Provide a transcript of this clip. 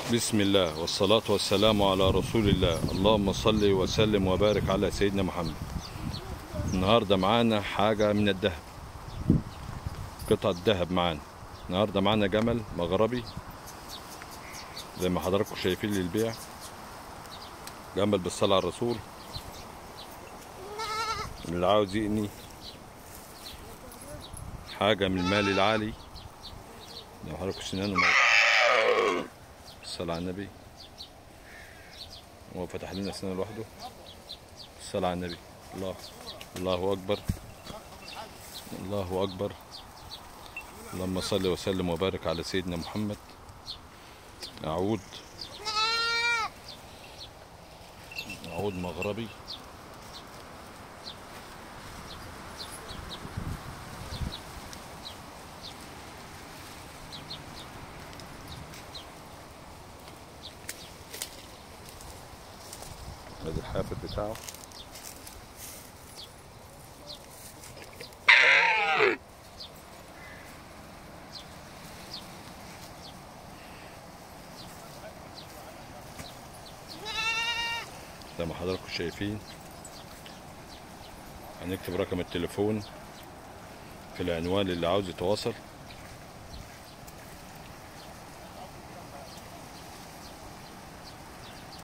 بسم الله والصلاة والسلام على رسول الله اللهم صل وسلم وبارك على سيدنا محمد النهاردة معانا حاجة من الذهب قطعة ذهب معانا النهاردة معانا جمل مغربي زي ما حضراتكم شايفين للبيع جمل بالصلاة على الرسول اللي عاوز يقني حاجة من المال العالي لو حضراتكم سنانه موجود. الصلاة على النبي هو فتح لنا سنة لوحده الصلاة على النبي الله الله أكبر الله أكبر اللهم صل وسلم وبارك على سيدنا محمد أعود عود مغربي ادي الحافل بتاعه زي ما حضراتكم شايفين هنكتب رقم التليفون في العنوان اللي عاوز يتواصل